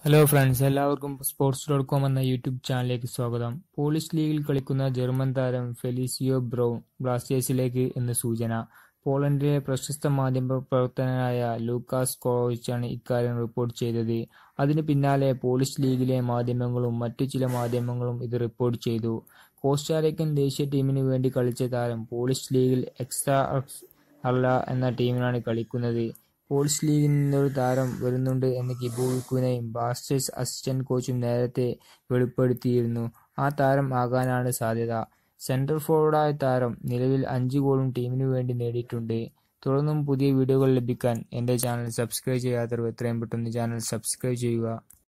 hello friends എല്ലാവർക്കും sports dot com എന്ന YouTube ചാനലിലേക്ക് സ്വാഗതം പോളിഷ് ലീഗിൽ കളിക്കുന്ന ജർമ്മൻ താരം ഫെലിസിയോ ബ്രൗൺ ബ്ലാസ്റ്റേഴ്സിലേക്ക് എന്ന് സൂചന പോളണ്ടിലെ പ്രശസ്ത മാധ്യമ പ്രവർത്തകനായ ലൂക്കാസ് കോറോവിച്ചാണ് ഇക്കാര്യം റിപ്പോർട്ട് ചെയ്തത് അതിന് പിന്നാലെ പോളിഷ് ലീഗിലെ മാധ്യമങ്ങളും മറ്റു ചില മാധ്യമങ്ങളും ഇത് റിപ്പോർട്ട് ചെയ്തു കോസ്റ്റാറിക്കൻ ദേശീയ ടീമിന് വേണ്ടി കളിച്ച താരം പോളിഷ് ലീഗിൽ എക്സ്ട്രാ അർല എന്ന ടീമിനാണ് കളിക്കുന്നത് പോളിഷ് ലീഗിൽ നിന്നൊരു താരം വരുന്നുണ്ട് എന്ന് കിബൂവിക്കുന്നയും ബ്ലാസ്റ്റേഴ്സ് അസിസ്റ്റന്റ് കോച്ചും നേരത്തെ വെളിപ്പെടുത്തിയിരുന്നു ആ താരം ആകാനാണ് സാധ്യത സെൻട്രൽ ഫോർവേഡായ താരം നിലവിൽ അഞ്ച് ഗോളും ടീമിനു വേണ്ടി നേടിയിട്ടുണ്ട് തുടർന്നും പുതിയ വീഡിയോകൾ ലഭിക്കാൻ എൻ്റെ ചാനൽ സബ്സ്ക്രൈബ് ചെയ്യാത്തവർ എത്രയും പെട്ടെന്ന് ചാനൽ സബ്സ്ക്രൈബ് ചെയ്യുക